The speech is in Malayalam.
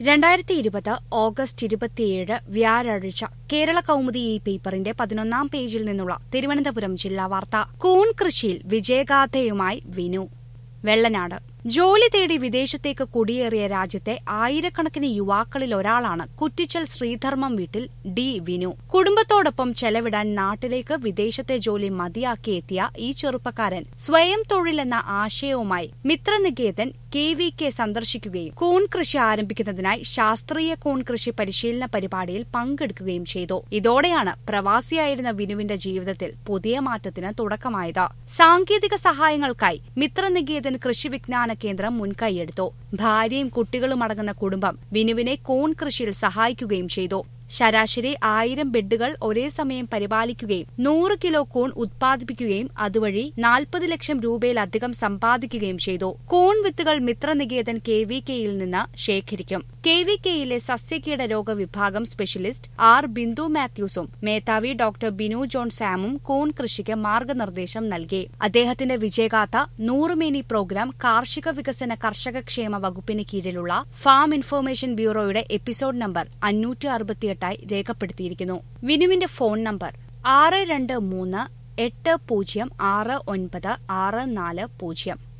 രണ്ടായിരത്തി ഇരുപത് ഓഗസ്റ്റ് ഇരുപത്തിയേഴ് വ്യാഴാഴ്ച കേരള കൗമുദി ഈ പേപ്പറിന്റെ പതിനൊന്നാം പേജിൽ നിന്നുള്ള തിരുവനന്തപുരം ജില്ലാ വാർത്ത കൂൺ കൃഷിയിൽ വിജയഗാഥയുമായി വിനു വെള്ളനാട് ജോലി തേടി വിദേശത്തേക്ക് കുടിയേറിയ രാജ്യത്തെ ആയിരക്കണക്കിന് യുവാക്കളിൽ ഒരാളാണ് കുറ്റിച്ചൽ ശ്രീധർമ്മം വീട്ടിൽ ഡി വിനു കുടുംബത്തോടൊപ്പം ചെലവിടാൻ നാട്ടിലേക്ക് വിദേശത്തെ ജോലി മതിയാക്കി എത്തിയ ഈ ചെറുപ്പക്കാരൻ സ്വയം തൊഴിലെന്ന ആശയവുമായി മിത്രനികേതൻ കെ വി കെ സന്ദർശിക്കുകയും കൂൺ കൃഷി ആരംഭിക്കുന്നതിനായി ശാസ്ത്രീയ കൂൺ കൃഷി പരിശീലന പരിപാടിയിൽ പങ്കെടുക്കുകയും ചെയ്തു ഇതോടെയാണ് പ്രവാസിയായിരുന്ന വിനുവിന്റെ ജീവിതത്തിൽ പുതിയ മാറ്റത്തിന് തുടക്കമായത് സാങ്കേതിക സഹായങ്ങൾക്കായി മിത്രനികേതൻ കൃഷി വിജ്ഞാന കേന്ദ്രം മുൻകൈയെടുത്തു ഭാര്യയും കുട്ടികളും അടങ്ങുന്ന കുടുംബം വിനുവിനെ കൂൺ കൃഷിയിൽ സഹായിക്കുകയും ചെയ്തു ശരാശരി ആയിരം ബെഡുകൾ ഒരേ സമയം പരിപാലിക്കുകയും നൂറ് കിലോ കൂൺ ഉത്പാദിപ്പിക്കുകയും അതുവഴി നാൽപ്പത് ലക്ഷം രൂപയിലധികം സമ്പാദിക്കുകയും ചെയ്തു കൂൺ വിത്തുകൾ മിത്രനികേതൻ കെ വി കെയിൽ നിന്ന് ശേഖരിക്കും കെ വി കെയിലെ സസ്യകീട രോഗ വിഭാഗം സ്പെഷ്യലിസ്റ്റ് ആർ ബിന്ദു മാത്യൂസും മേധാവി ഡോക്ടർ ബിനു ജോൺ സാമും കൂൺ കൃഷിക്ക് മാർഗനിർദ്ദേശം നൽകി അദ്ദേഹത്തിന്റെ വിജയഗാഥ നൂറുമേനി പ്രോഗ്രാം കാർഷിക വികസന കർഷക ക്ഷേമ വകുപ്പിന് കീഴിലുള്ള ഫാം ഇൻഫർമേഷൻ ബ്യൂറോയുടെ എപ്പിസോഡ് നമ്പർ അഞ്ഞൂറ്റി അറുപത്തിയെട്ടായി രേഖപ്പെടുത്തിയിരിക്കുന്നു വിനുവിന്റെ ഫോൺ നമ്പർ ആറ് രണ്ട് മൂന്ന് എട്ട് പൂജ്യം ആറ് ഒൻപത് ആറ് നാല് പൂജ്യം